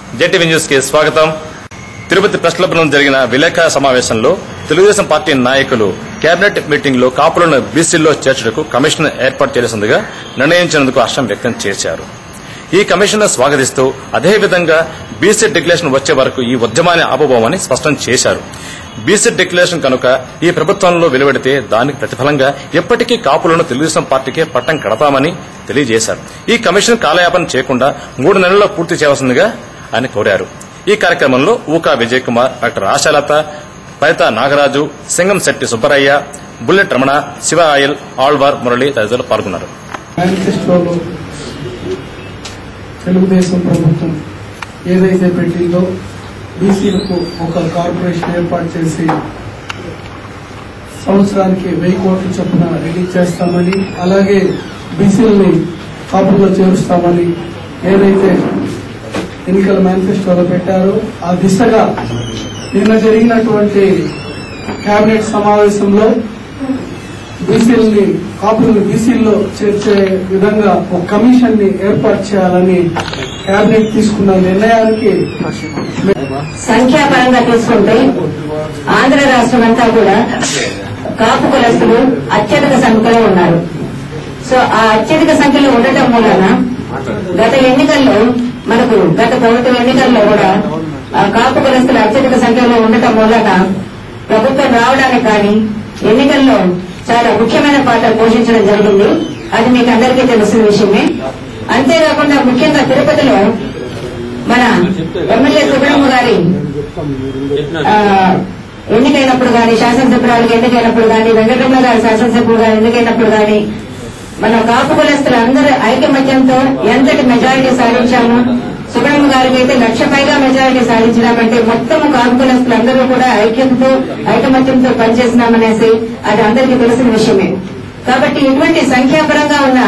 JTV news కి స్వాగతం Tirupati press club నందు జరిగిన విలేకరుల సమావేశంలో తెలుగుదేశం పార్టీ నాయకులు కేబినెట్ మీటింగ్ లో కాపులను బీసీల్లో చేర్చుటకు కమిషన్ ఏర్పాటు చేసిందిగా నిర్ణయించినందుకు హర్షం వ్యక్తం చేశారు ఈ కమిషన్ స్వాగతిస్తూ అదేవిధంగా బీసీ డిక్లరేషన్ వచ్చే వరకు ఈ ఉద్యమాన్ని ఆపబోమని స్పష్టం చేశారు బీసీ డిక్లరేషన్ కనుక ఈ ప్రభుత్వంలో వెలువడితే దానికి ప్రతిఫలంగా ఎప్పటికీ కాపులను తెలుగుదేశం పార్టీకే పట్టం కడతామని తెలియజేశారు ఈ కమిషన్ కాలయాపన చేయకుండా మూడు నెలల్లో పూర్తి చేయవలసిందిగా ఆయన కోరారు ఈ కార్యక్రమంలో ఊకా విజయ్ కుమార్ డాక్టర్ ఆశాలత పైత నాగరాజు సింగంశెట్టి సుబ్బరయ్య బుల్లెట్ రమణ శివ ఆయల్ ఆళ్వార్ మురళి తదితరులు పాల్గొన్నారు మేనిఫెస్టోలో తెలుగుదేశం ప్రభుత్వం ఏదైతే పెట్టిందో బీసీలకు ఒక కార్పొరేషన్ ఏర్పాటు చేసి సంవత్సరానికి వెయ్యి కోట్ల చొప్పున రిలీజ్ చేస్తామని అలాగే బీసీలని కాపుల్లో చేరుస్తామని ఏదైతే ఎన్నికల మేనిఫెస్టోలో పెట్టారో ఆ దిశగా నిన్న జరిగినటువంటి కేబినెట్ సమావేశంలో బీసీలని కాపులను బీసీల్లో చేర్చే విధంగా ఒక కమిషన్ ని ఏర్పాటు చేయాలని కేబినెట్ తీసుకున్న నిర్ణయానికి సంఖ్యాపరంగా తీసుకుంటే ఆంధ్ర రాష్ట్రం అంతా కూడా కాపు కులస్తులు అత్యధిక సంఖ్యలో ఉన్నారు సో ఆ అత్యధిక సంఖ్యలో ఉండటం మూలన గత ఎన్నికల్లో మనకు గత ప్రభుత్వ ఎన్నికల్లో కూడా ఆ కాపు కులస్తులు అత్యధిక సంఖ్యలో ఉండటం మూలన ప్రభుత్వం రావడానికి కానీ ఎన్నికల్లో చాలా ముఖ్యమైన పాత్ర పోషించడం జరిగింది అది మీకు అందరికీ తెలిసిన విషయమే అంతేకాకుండా ముఖ్యంగా తిరుపతిలో మన ఎమ్మెల్యే సుబ్రహ్మ గారి ఆ, ఎన్నికైనప్పుడు గాని శాసనసభ్యురాలకు ఎన్నికైనప్పుడు గాని వెంకటరమణ గారి శాసనసభ్యులు గారు ఎన్నికైనప్పుడు గాని మన కాపు కులస్తులు అందరూ ఐకమత్యంతో ఎంతటి మెజారిటీ సాధించాము సుబ్రహ్మ గారికి అయితే లక్ష పైగా మెజారిటీ సాధించినామంటే మొత్తం కాపు కులస్తులు అందరూ కూడా ఐక్యతతో ఐకమత్యంతో పనిచేసినామనేసి అది అందరికీ తెలిసిన విషయమే కాబట్టి ఇటువంటి సంఖ్యాపరంగా ఉన్న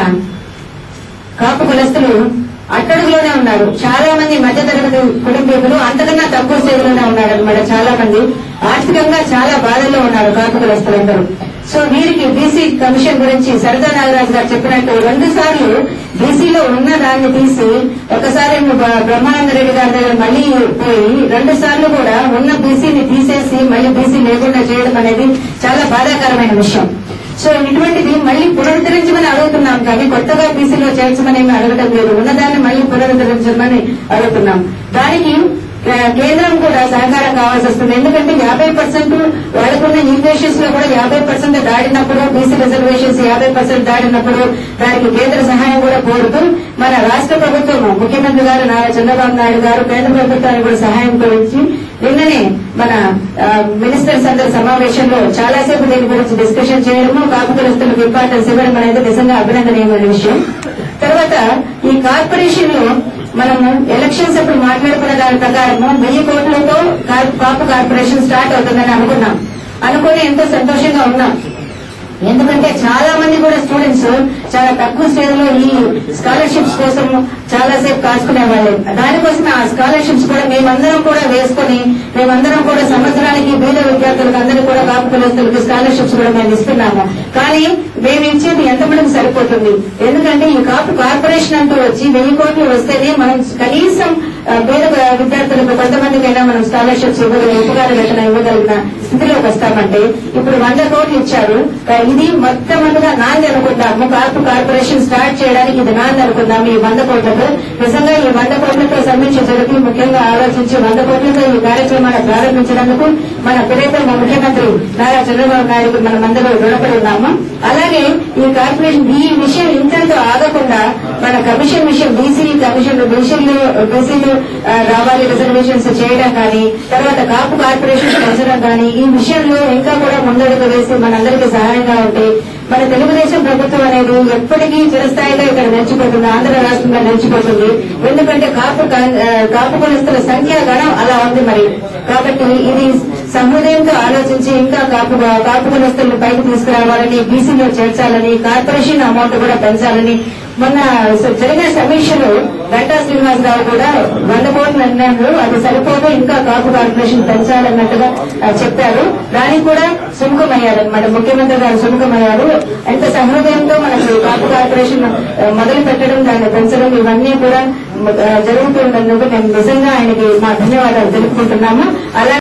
కాపు కులస్తులు అట్టడుగులోనే ఉన్నారు చాలా మంది మధ్యతరగతి కుటుంబీకులు అంతకన్నా తక్కువ స్థితిలోనే ఉన్నారు అనమాట చాలా మంది ఆర్థికంగా చాలా బాధల్లో ఉన్నారు కాపు కులస్తులందరూ సో వీరికి బీసీ కమిషన్ గురించి సరదా నాగరాజు గారు చెప్పినట్టు రెండు సార్లు బీసీలో ఉన్న దాన్ని తీసి ఒకసారి బ్ర- బ్రహ్మానంద రెడ్డి గారి దగ్గర మళ్ళీ పోయి రెండు సార్లు కూడా ఉన్న బీసీని తీసేసి మళ్ళీ బీసీ లేకుండా చేయడం అనేది చాలా బాధాకరమైన విషయం సో ఇటువంటిది మళ్ళీ పునరుద్ధరించమని అడుగుతున్నాం కానీ కొత్తగా బీసీలో చేర్చమని ఏమీ అడగటం లేదు ఉన్నదాన్ని మళ్ళీ పునరుద్ధరించమని అడుగుతున్నాం దానికి ఆ, కేంద్రం కూడా సహకారం కావాల్సి వస్తుంది ఎందుకంటే యాభై పర్సెంట్ వాళ్ళకున్న ఈక్వేషన్స్ లో కూడా యాభై పర్సెంట్ దాటినప్పుడు బీసీ రిజర్వేషన్స్ యాభై పర్సెంట్ దాటినప్పుడు దానికి కేంద్ర సహాయం కూడా కోరుతూ మన రాష్ట్ర ప్రభుత్వం ముఖ్యమంత్రి గారు నారా చంద్రబాబు నాయుడు గారు కేంద్ర ప్రభుత్వానికి కూడా సహాయం గురించి నిన్ననే మన ఆ, మినిస్టర్స్ అందరి సమావేశంలో చాలాసేపు దీని గురించి డిస్కషన్ చేయడము కాపుకులస్తులకు ఇంపార్టెన్స్ ఇవ్వడం అనేది నిజంగా అభినందనీయమైన విషయం తర్వాత ఈ కార్పొరేషన్ లో మనము ఎలక్షన్స్ అప్పుడు మాట్లాడుకున్న దాని ప్రకారము వెయ్యి కోట్లతో కార్- కాపు కార్పొరేషన్ స్టార్ట్ అవుతుందని అనుకున్నాం అనుకుని ఎంతో సంతోషంగా ఉన్నాం ఎందుకంటే చాలా మంది కూడా స్టూడెంట్స్ చాలా తక్కువ స్టేజ్ లో ఈ స్కాలర్షిప్స్ కోసం చాలా సేపు కాచుకునే వాళ్ళు దానికోసం ఆ స్కాలర్షిప్స్ కూడా మేమందరం కూడా వేసుకుని మేమందరం కూడా సంవత్సరానికి బీద విద్యార్థులకు అందరికీ కూడా కాపు కులస్తులకు స్కాలర్షిప్స్ కూడా మేము ఇస్తున్నాము కానీ మేము ఇచ్చేది ఎంత మనకు సరిపోతుంది ఎందుకంటే ఈ కాపు కార్పొరేషన్ అంటూ వచ్చి వెయ్యి కోట్లు వస్తేనే మనం కనీసం ఆ, పేద విద్యార్థులకు కొంతమందికైనా మనం స్కాలర్షిప్స్ ఇవ్వగలిగిన ఉపకార వేతన ఇవ్వగలిగిన స్థితిలోకి వస్తామంటే ఇప్పుడు వంద కోట్లు ఇచ్చారు ఆ, ఇది మొట్టమొదటిగా నాంది అనుకుందాము కార్పు కార్పొరేషన్ స్టార్ట్ చేయడానికి ఇది నాంది అనుకుందాము ఈ వంద కోట్లతో నిజంగా ఈ వంద కోట్లతో సమీక్ష జరిపి ముఖ్యంగా ఆలోచించి వంద కోట్లతో ఈ కార్యక్రమాన్ని ప్రారంభించినందుకు మన ప్రియతమ ముఖ్యమంత్రి నారా చంద్రబాబు నాయుడుకు మనం అందరూ రుణపడి ఉన్నాము అలాగే ఈ కార్పొరేషన్ ఈ విషయం ఇంతటితో ఆగకుండా మన కమిషన్ విషయం బీసీ కమిషన్ బీసీలు బీసీలు ఆ, రావాలి రిజర్వేషన్స్ చేయడం కానీ తర్వాత కాపు కార్పొరేషన్ పెంచడం కానీ ఈ విషయంలో ఇంకా కూడా ముందడుగు వేసి మనందరికీ సహాయంగా ఉంటే మన తెలుగుదేశం ప్రభుత్వం అనేది ఎప్పటికీ చిరస్థాయిగా ఇక్కడ నిలిచిపోతుంది ఆంధ్ర రాష్ట్రంలో నిలిచిపోతుంది ఎందుకంటే కాపు కా- ఆ, కాపు కులస్తుల సంఖ్య గణం అలా ఉంది మరి కాబట్టి ఇది సహృదయంతో ఆలోచించి ఇంకా కాపు కాపు కులస్తులను పైకి తీసుకురావాలని బీసీలో చేర్చాలని కార్పొరేషన్ అమౌంట్ కూడా పెంచాలని మొన్న జరిగిన సమీక్షలో గంటా శ్రీనివాస్ గారు కూడా వంద కోట్ల అన్నారు అది సరిపోదు ఇంకా కాపు కార్పొరేషన్ పెంచాలన్నట్టుగా ఆ, చెప్పారు దానికి కూడా సుముఖమయ్యారనమాట ముఖ్యమంత్రి గారు సుముఖమయ్యారు ఎంత సహృదయంతో మనకు కాపు కార్పొరేషన్ ఆ, మొదలు పెట్టడం దాన్ని పెంచడం ఇవన్నీ కూడా ఆ, జరుగుతున్నందుకు మేము నిజంగా ఆయనకి మా ధన్యవాదాలు తెలుపుకుంటున్నాము అలాగే